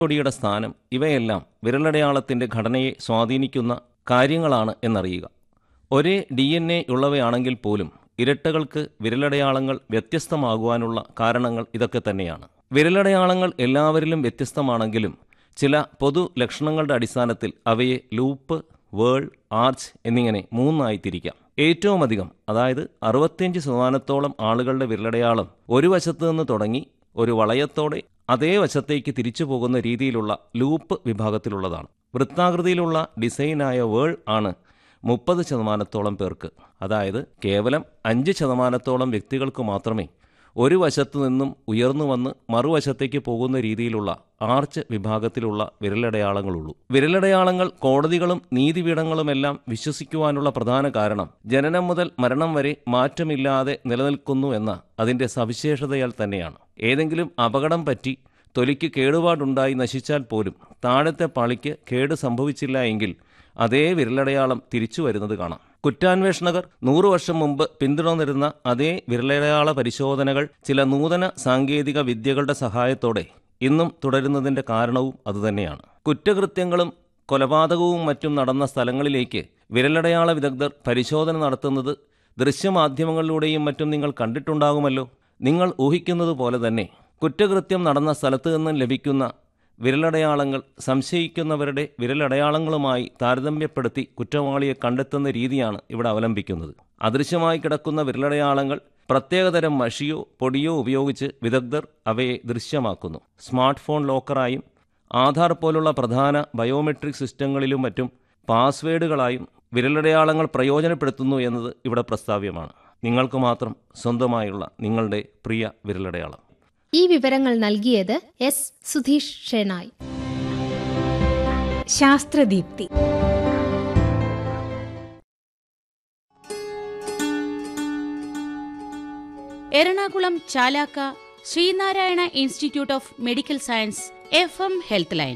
കൊടിയുടെ സ്ഥാനം ഇവയെല്ലാം വിരലടയാളത്തിന്റെ ഘടനയെ സ്വാധീനിക്കുന്ന കാര്യങ്ങളാണ് എന്നറിയുക ഒരേ ഡി എൻ എ ഉള്ളവയാണെങ്കിൽ പോലും ഇരട്ടകൾക്ക് വിരലടയാളങ്ങൾ വ്യത്യസ്തമാകുവാനുള്ള കാരണങ്ങൾ ഇതൊക്കെ തന്നെയാണ് വിരലടയാളങ്ങൾ എല്ലാവരിലും വ്യത്യസ്തമാണെങ്കിലും ചില പൊതു ലക്ഷണങ്ങളുടെ അടിസ്ഥാനത്തിൽ അവയെ ലൂപ്പ് വേൾ ആർച്ച് എന്നിങ്ങനെ മൂന്നായി തിരിക്കാം ഏറ്റവും അധികം അതായത് അറുപത്തിയഞ്ച് ശതമാനത്തോളം ആളുകളുടെ വിരലടയാളം ഒരു വശത്തു നിന്ന് തുടങ്ങി ഒരു വളയത്തോടെ അതേ വശത്തേക്ക് തിരിച്ചു പോകുന്ന രീതിയിലുള്ള ലൂപ്പ് വിഭാഗത്തിലുള്ളതാണ് വൃത്താകൃതിയിലുള്ള ഡിസൈനായ വേൾ ആണ് മുപ്പത് ശതമാനത്തോളം പേർക്ക് അതായത് കേവലം അഞ്ച് ശതമാനത്തോളം വ്യക്തികൾക്ക് മാത്രമേ ഒരു വശത്തു നിന്നും ഉയർന്നു വന്ന് മറുവശത്തേക്ക് പോകുന്ന രീതിയിലുള്ള ആർച്ച് വിഭാഗത്തിലുള്ള വിരലടയാളങ്ങളുള്ളൂ വിരലടയാളങ്ങൾ കോടതികളും നീതിപീഠങ്ങളുമെല്ലാം വിശ്വസിക്കുവാനുള്ള പ്രധാന കാരണം ജനനം മുതൽ മരണം വരെ മാറ്റമില്ലാതെ നിലനിൽക്കുന്നു എന്ന അതിന്റെ സവിശേഷതയാൽ തന്നെയാണ് ഏതെങ്കിലും അപകടം പറ്റി തൊലിക്ക് കേടുപാടുണ്ടായി നശിച്ചാൽ പോലും താഴത്തെ പാളിക്ക് കേട് സംഭവിച്ചില്ല എങ്കിൽ അതേ വിരലടയാളം തിരിച്ചു വരുന്നത് കാണാം കുറ്റാന്വേഷണകർ നൂറു വർഷം മുമ്പ് പിന്തുടർന്നിരുന്ന അതേ വിരലടയാള പരിശോധനകൾ ചില നൂതന സാങ്കേതിക വിദ്യകളുടെ സഹായത്തോടെ ഇന്നും തുടരുന്നതിന്റെ കാരണവും അതുതന്നെയാണ് കുറ്റകൃത്യങ്ങളും കൊലപാതകവും മറ്റും നടന്ന സ്ഥലങ്ങളിലേക്ക് വിരലടയാള വിദഗ്ധർ പരിശോധന നടത്തുന്നത് ദൃശ്യമാധ്യമങ്ങളിലൂടെയും മറ്റും നിങ്ങൾ കണ്ടിട്ടുണ്ടാകുമല്ലോ നിങ്ങൾ ഊഹിക്കുന്നത് പോലെ തന്നെ കുറ്റകൃത്യം നടന്ന സ്ഥലത്തു നിന്നും ലഭിക്കുന്ന വിരലടയാളങ്ങൾ സംശയിക്കുന്നവരുടെ വിരലടയാളങ്ങളുമായി താരതമ്യപ്പെടുത്തി കുറ്റവാളിയെ കണ്ടെത്തുന്ന രീതിയാണ് ഇവിടെ അവലംബിക്കുന്നത് അദൃശ്യമായി കിടക്കുന്ന വിരലടയാളങ്ങൾ പ്രത്യേകതരം മഷിയോ പൊടിയോ ഉപയോഗിച്ച് വിദഗ്ധർ അവയെ ദൃശ്യമാക്കുന്നു സ്മാർട്ട് ഫോൺ ലോക്കറായും ആധാർ പോലുള്ള പ്രധാന ബയോമെട്രിക് സിസ്റ്റങ്ങളിലും മറ്റും പാസ്വേഡുകളായും വിരലടയാളങ്ങൾ പ്രയോജനപ്പെടുത്തുന്നു എന്നത് ഇവിടെ പ്രസ്താവ്യമാണ് നിങ്ങൾക്ക് മാത്രം സ്വന്തമായുള്ള നിങ്ങളുടെ പ്രിയ വിരലടയാളം ഈ വിവരങ്ങൾ നൽകിയത് എസ് സുധീഷ് ഷെനായ് ശാസ്ത്രദീപ്തി Ernakulam Chalakka Sree Narayana institute of medical science FM എം ഹെൽത്ത് ലൈൻ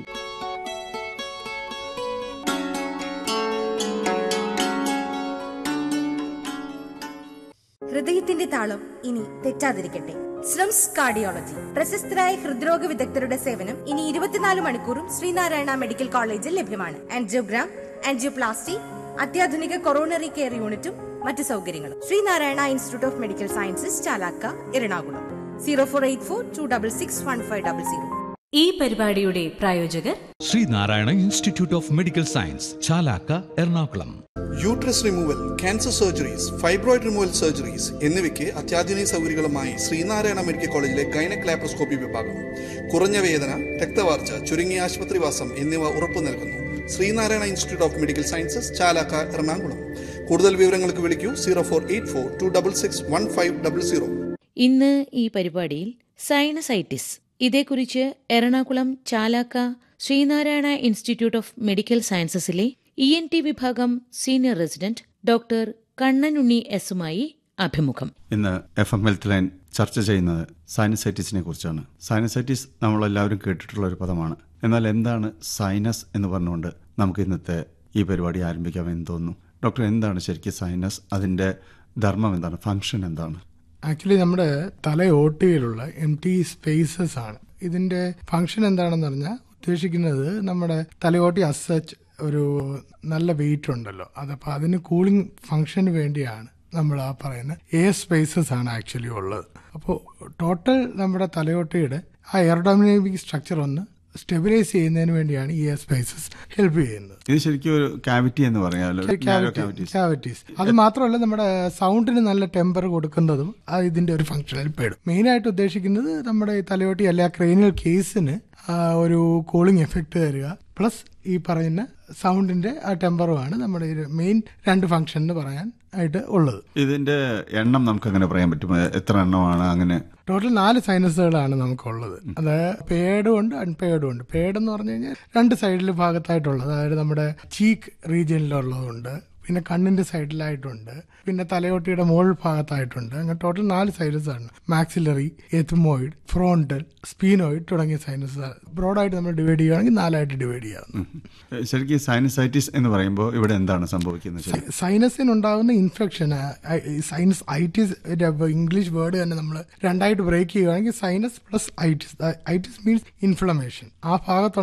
ഹൃദയത്തിന്റെ താളം ഇനി തെറ്റാതിരിക്കട്ടെ സ്ലംസ് കാർഡിയോളജി പ്രശസ്തരായ ഹൃദ്രോഗ വിദഗ്ധരുടെ സേവനം ഇനി ഇരുപത്തിനാല് മണിക്കൂറും ശ്രീനാരായണ മെഡിക്കൽ കോളേജിൽ ലഭ്യമാണ് ആൻജിയോഗ്രാം ആൻജിയോപ്ലാസ്റ്റി അത്യാധുനിക കൊറോണറി കെയർ യൂണിറ്റും മറ്റു സൗകര്യങ്ങളും Sree Narayana institute of medical sciences Chalakka Ernakulam zero four eight four two double six one five double zero ഈ പരിപാടിയുടെ പ്രായോജകർ Sree Narayana institute of medical science Chalakka Ernakulam uterus removal cancer surgeries fibroid removal surgeries എന്നിവയ്ക്ക് അത്യാധുനിക സൗകര്യങ്ങളുമായി ശ്രീനാരായണ മെഡിക്കൽ കോളേജിലെ ഗൈനക് ലാപ്രോസ്കോപ്പി വിഭാഗം കുറഞ്ഞ വേദന രക്തവാർച്ച ചുരുങ്ങിയ ആശുപത്രിവാസം എന്നിവ ഉറപ്പു നൽകുന്നു Sree Narayana institute of medical sciences Chalakka Ernakulam കൂടുതൽ വിവരങ്ങൾക്ക് വിളിക്കൂ zero four eight four two double six one five double zero ഇന്ന് ഈ പരിപാടിയിൽ സൈനസൈറ്റിസ് ഇതേക്കുറിച്ച് Ernakulam Chalakka Sree Narayana institute of medical സയൻസസിലെ ഇ എൻ ടി വിഭാഗം സീനിയർ റെസിഡന്റ് ഡോക്ടർ കണ്ണനുണ്ണി എസുമായി അഭിമുഖം ഇന്ന് എഫ് എം ഹെൽത്ത് ലൈൻ ചർച്ച ചെയ്യുന്നത് സൈനസൈറ്റിസിനെ കുറിച്ചാണ് സൈനസൈറ്റിസ് നമ്മളെല്ലാവരും കേട്ടിട്ടുള്ള ഒരു പദമാണ് എന്നാൽ എന്താണ് സൈനസ് എന്ന് പറഞ്ഞുകൊണ്ട് നമുക്ക് ഇന്നത്തെ ഈ പരിപാടി ആരംഭിക്കാമെന്ന് തോന്നുന്നു ഡോക്ടർ എന്താണ് ശരിക്കും സൈനസ് അതിൻ്റെ ധർമ്മം എന്താണ് ഫങ്ഷൻ എന്താണ് ആക്ച്വലി നമ്മുടെ തലയോട്ടിയിലുള്ള എം ടി സ്പേസസ് ആണ് ഇതിന്റെ ഫങ്ഷൻ എന്താണെന്ന് പറഞ്ഞാൽ ഉദ്ദേശിക്കുന്നത് നമ്മുടെ തലയോട്ടി അസച്ച് ഒരു നല്ല വെയിറ്റ് ഉണ്ടല്ലോ അതപ്പോൾ അതിന് കൂളിംഗ് ഫങ്ഷന് വേണ്ടിയാണ് നമ്മൾ ആ പറയുന്ന എയർ സ്പേസസ് ആണ് ആക്ച്വലി ഉള്ളത് അപ്പോൾ ടോട്ടൽ നമ്മുടെ തലയോട്ടിയുടെ ആ എയർഡോമിനിക് സ്ട്രക്ചർ ഒന്ന് സ്റ്റെബിലൈസ് ചെയ്യുന്നതിന് വേണ്ടിയാണ് ഈ എയർ സ്പേസസ് ഹെൽപ്പ് ചെയ്യുന്നത് ഇത് ശരിക്കും ഒരു കാവിറ്റി എന്ന് പറയാമല്ലോ narrow cavities. ക്യാവിറ്റീസ് അത് മാത്രമല്ല നമ്മുടെ സൗണ്ടിന് നല്ല ടെമ്പർ കൊടുക്കുന്നതും അത് ഇതിന്റെ ഒരു ഫംഗ്ഷനിൽ പെടും മെയിൻ ആയിട്ട് ഉദ്ദേശിക്കുന്നത് നമ്മുടെ ഈ തലയോട്ടി അല്ലെ ക്രെയിനിയൽ കേസിന് ഒരു കൂളിംഗ് എഫക്റ്റ് തരിക പ്ലസ് ഈ പറയുന്ന സൗണ്ടിന്റെ ആ ടെമ്പറുമാണ് നമ്മുടെ മെയിൻ രണ്ട് ഫംഗ്ഷൻ എന്ന് പറയാൻ ആയിട്ട് ഉള്ളത് ഇതിന്റെ എണ്ണം നമുക്ക് അങ്ങനെ പറയാൻ പറ്റും എത്ര എണ്ണമാണ് അങ്ങനെ ടോട്ടൽ നാല് സൈനസുകളാണ് നമുക്കുള്ളത് അത് പേഡും ഉണ്ട് അൺപെയ്ഡും ഉണ്ട് പേഡ് എന്ന് പറഞ്ഞു കഴിഞ്ഞാൽ രണ്ട് സൈഡിൽ ഭാഗത്തായിട്ടുള്ളത് അതായത് നമ്മുടെ ചീക്ക് റീജിയനിലുള്ളതുണ്ട് പിന്നെ കണ്ണിന്റെ സൈഡിലായിട്ടുണ്ട് പിന്നെ തലയോട്ടിയുടെ മുകൾ ഭാഗത്തായിട്ടുണ്ട് അങ്ങനെ ടോട്ടൽ നാല് സൈനസ് ആണ് മാക്സിലറി എത്മോയിഡ് ഫ്രോണ്ടൽ സ്പീനോയിഡ് തുടങ്ങിയ സൈനസ് ബ്രോഡായിട്ട് നമ്മൾ ഡിവൈഡ് ചെയ്യുകയാണെങ്കിൽ നാലായിട്ട് ഡിവൈഡ് ചെയ്യാവുന്നു ഏഹ് ശരിക്കും സൈനസൈറ്റിസ് എന്ന് പറയുമ്പോൾ ഇവിടെ എന്താണ് സംഭവിക്കുന്നത് ശരി സൈനസിനുണ്ടാകുന്ന infection sinus itis English word തന്നെ നമ്മൾ രണ്ടായിട്ട് ബ്രേക്ക് ചെയ്യുകയാണെങ്കിൽ sinus plus itis itis means inflammation ആ ഭാഗത്ത്